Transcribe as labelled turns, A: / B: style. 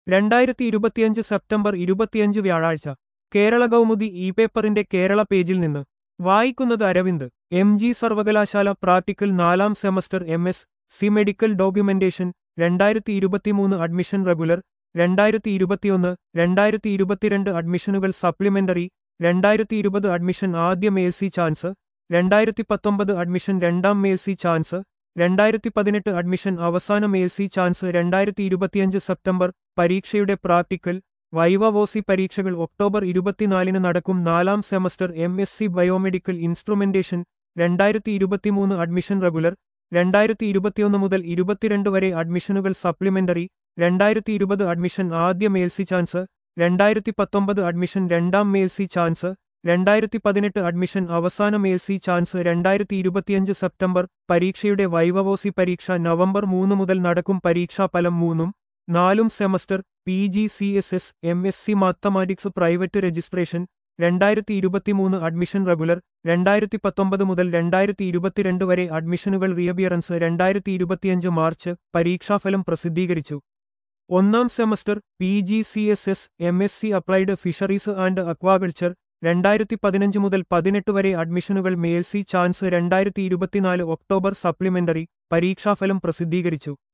A: രണ്ടായിരത്തി ഇരുപത്തിയഞ്ച് സെപ്റ്റംബർ ഇരുപത്തിയഞ്ച് വ്യാഴാഴ്ച കേരള കൗമുദി ഇ പേപ്പറിന്റെ കേരള പേജിൽ നിന്ന് വായിക്കുന്നത് അരവിന്ദ് എം ജി സർവകലാശാല പ്രാക്ടിക്കൽ നാലാം semester M S C medical documentation രണ്ടായിരത്തി ഇരുപത്തിമൂന്ന് അഡ്മിഷൻ റെഗുലർ രണ്ടായിരത്തി ഇരുപത്തിയൊന്ന് രണ്ടായിരത്തി ഇരുപത്തിരണ്ട് അഡ്മിഷനുകൾ സപ്ലിമെന്ററി രണ്ടായിരത്തി ഇരുപത് അഡ്മിഷൻ ആദ്യ മേൽസി ചാൻസ് രണ്ടായിരത്തി പത്തൊമ്പത് അഡ്മിഷൻ രണ്ടാം മേൽസി ചാൻസ് രണ്ടായിരത്തി പതിനെട്ട് അഡ്മിഷൻ അവസാന മേൽസി ചാൻസ് രണ്ടായിരത്തി ഇരുപത്തിയഞ്ച് സെപ്റ്റംബർ പരീക്ഷയുടെ പ്രാക്ടിക്കൽ വൈവവോസി പരീക്ഷകൾ ഒക്ടോബർ ഇരുപത്തിനാലിന് നടക്കും നാലാം semester M S C biomedical instrumentation രണ്ടായിരത്തി ഇരുപത്തിമൂന്ന് അഡ്മിഷൻ റെഗുലർ രണ്ടായിരത്തി ഇരുപത്തിയൊന്ന് മുതൽ ഇരുപത്തിരണ്ട് വരെ അഡ്മിഷനുകൾ സപ്ലിമെന്ററി രണ്ടായിരത്തി ഇരുപത് അഡ്മിഷൻ ആദ്യ മേൽസി ചാൻസ് രണ്ടായിരത്തി പത്തൊമ്പത് അഡ്മിഷൻ രണ്ടാം മേൽസി ചാൻസ് രണ്ടായിരത്തി പതിനെട്ട് അഡ്മിഷൻ അവസാന മേൽസി ചാൻസ് രണ്ടായിരത്തി ഇരുപത്തിയഞ്ച് സെപ്റ്റംബർ പരീക്ഷയുടെ വൈവവോസി പരീക്ഷ നവംബർ മൂന്ന് മുതൽ നടക്കും പരീക്ഷാഫലം മൂന്നും നാലും semester P G C S S M S C mathematics private registration രണ്ടായിരത്തി ഇരുപത്തിമൂന്ന് അഡ്മിഷൻ റെഗുലർ രണ്ടായിരത്തി പത്തൊമ്പത് മുതൽ രണ്ടായിരത്തി ഇരുപത്തിരണ്ട് വരെ അഡ്മിഷനുകൾ റിയബിയറൻസ് രണ്ടായിരത്തി ഇരുപത്തിയഞ്ച് മാർച്ച് പരീക്ഷാഫലം പ്രസിദ്ധീകരിച്ചു ഒന്നാം semester P G C S S M S C applied fisheries and aquaculture രണ്ടായിരത്തി പതിനഞ്ച് മുതൽ പതിനെട്ട് വരെ അഡ്മിഷനുകൾ മേൽസി ചാൻസ് രണ്ടായിരത്തി ഇരുപത്തിനാല് ഒക്ടോബർ സപ്ലിമെന്ററി പരീക്ഷാഫലം പ്രസിദ്ധീകരിച്ചു